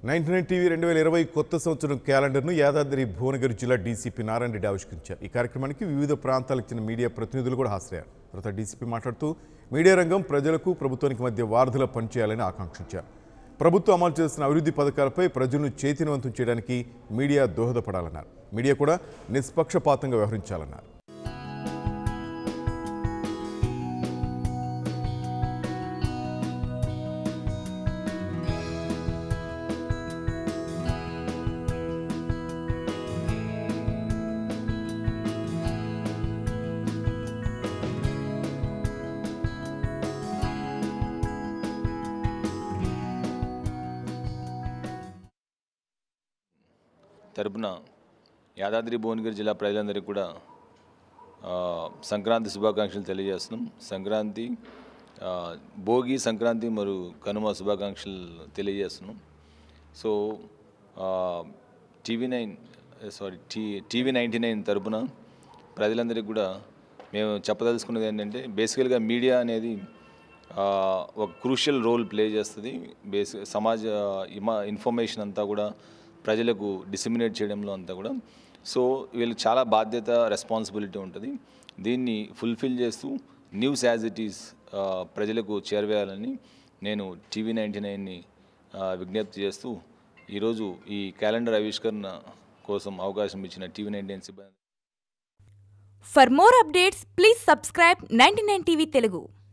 Ninety nine TV రెండు వేల ఇరవై కొత్త సంవత్సరం క్యాలెండర్ను యాదాద్రి భువనగిరి జిల్లా డీసీపీ నారాయణ రెడ్డి ఆవిష్కరించారు ఈ కార్యక్రమానికి వివిధ ప్రాంతాలకు చెందిన మీడియా ప్రతినిధులు కూడా హాజరయ్యారు తర్వాత డీసీపీ మాట్లాడుతూ మీడియా రంగం ప్రజలకు ప్రభుత్వానికి మధ్య వారధుల పనిచేయాలని ఆకాంక్షించారు ప్రభుత్వం అమలు చేస్తున్న అభివృద్ధి పథకాలపై ప్రజలను చైతన్యవంతం చేయడానికి మీడియా దోహదపడాలన్నారు మీడియా కూడా నిష్పక్షపాతంగా వ్యవహరించాలన్నారు తరపున యాదాద్రి భువనగిరి జిల్లా ప్రజలందరికీ కూడా ఆ, సంక్రాంతి శుభాకాంక్షలు తెలియజేస్తున్నాం సంక్రాంతి ఆ, భోగి సంక్రాంతి మరియు కనుమ శుభాకాంక్షలు తెలియజేస్తున్నాం so TV nine sorry T TV ninety nine తరపున ప్రజలందరికీ కూడా మేము చెప్పదలుచుకున్నది ఏంటంటే బేసికల్గా మీడియా అనేది ఆ, ఒక క్రూషియల్ రోల్ ప్లే చేస్తుంది బేసిక్ సమాజ ఇమా ఇన్ఫర్మేషన్ అంతా కూడా ప్రజలకు డిసిమినేట్ చేయడంలో అంతా కూడా సో వీళ్ళకి చాలా బాధ్యత రెస్పాన్సిబిలిటీ ఉంటుంది దీన్ని ఫుల్ఫిల్ చేస్తూ న్యూస్ యాజ్ ఇట్ ఈస్ ప్రజలకు చేరవేయాలని నేను టీవీ నైంటీ నైన్ని విజ్ఞప్తి చేస్తూ ఈరోజు ఈ క్యాలెండర్ ఆవిష్కరణ కోసం అవకాశం ఇచ్చిన టీవీ నైంటీ నైన్ సిబ్బంది For more updates, please subscribe 99 TV Telugu.